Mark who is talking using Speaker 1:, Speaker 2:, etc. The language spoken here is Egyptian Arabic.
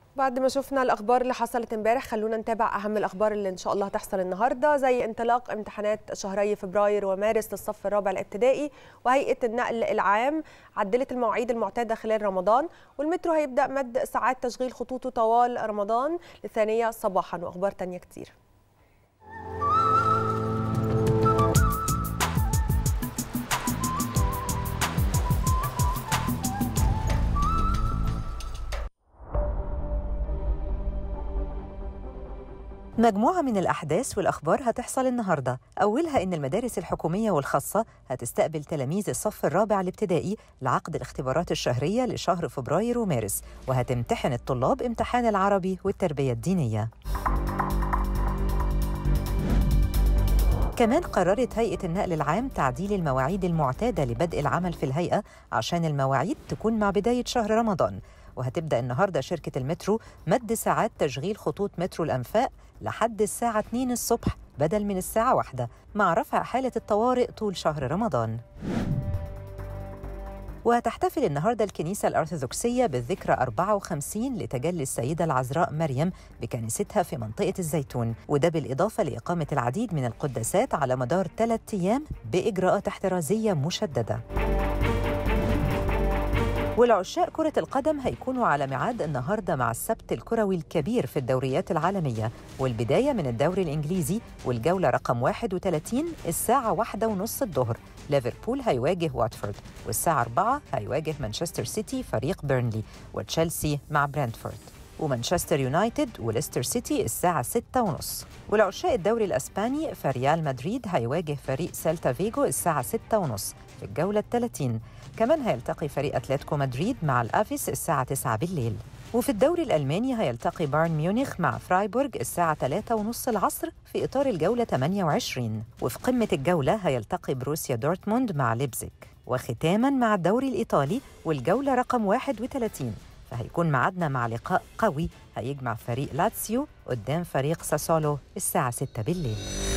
Speaker 1: بعد ما شفنا الاخبار اللي حصلت امبارح خلونا نتابع اهم الاخبار اللي ان شاء الله هتحصل النهارده زي انطلاق امتحانات شهري فبراير ومارس للصف الرابع الابتدائي وهيئه النقل العام عدلت المواعيد المعتاده خلال رمضان والمترو هيبدا مد ساعات تشغيل خطوطه طوال رمضان للثانيه صباحا واخبار تانية كتير
Speaker 2: مجموعة من الأحداث والأخبار هتحصل النهاردة أولها إن المدارس الحكومية والخاصة هتستقبل تلاميذ الصف الرابع الابتدائي لعقد الاختبارات الشهرية لشهر فبراير ومارس وهتمتحن الطلاب امتحان العربي والتربية الدينية كمان قررت هيئة النقل العام تعديل المواعيد المعتادة لبدء العمل في الهيئة عشان المواعيد تكون مع بداية شهر رمضان وهتبدأ النهاردة شركة المترو مد ساعات تشغيل خطوط مترو الأنفاق لحد الساعة 2 الصبح بدل من الساعة واحدة مع رفع حالة الطوارئ طول شهر رمضان وهتحتفل النهارده الكنيسة الأرثوذكسية بالذكرى 54 لتجلي السيدة العذراء مريم بكنيستها في منطقة الزيتون وده بالإضافة لإقامة العديد من القداسات على مدار ثلاثة أيام بإجراءات احترازية مشددة والعشاق كرة القدم هيكونوا على ميعاد النهارده مع السبت الكروي الكبير في الدوريات العالمية والبداية من الدوري الإنجليزي والجولة رقم 31 الساعة واحدة ونص الظهر ليفربول هيواجه واتفورد والساعة 4 هيواجه مانشستر سيتي فريق بيرنلي وتشيلسي مع برنتفورد ومانشستر يونايتد وليستر سيتي الساعة 6 ونص ولعشاق الدوري الأسباني فريال مدريد هيواجه فريق سيلتا فيجو الساعة 6 ونص في الجولة الثلاثين كمان هيلتقي فريق أتلتيكو مدريد مع الأفيس الساعة 9 بالليل وفي الدوري الألماني هيلتقي بايرن ميونخ مع فرايبورغ الساعة 3 ونص العصر في إطار الجولة 28 وفي قمة الجولة هيلتقي بروسيا دورتموند مع ليبزيج وختاما مع الدوري الإيطالي والجولة رقم 31 فهيكون معادنا مع لقاء قوي هيجمع فريق لاتسيو قدام فريق ساسولو الساعة 6 بالليل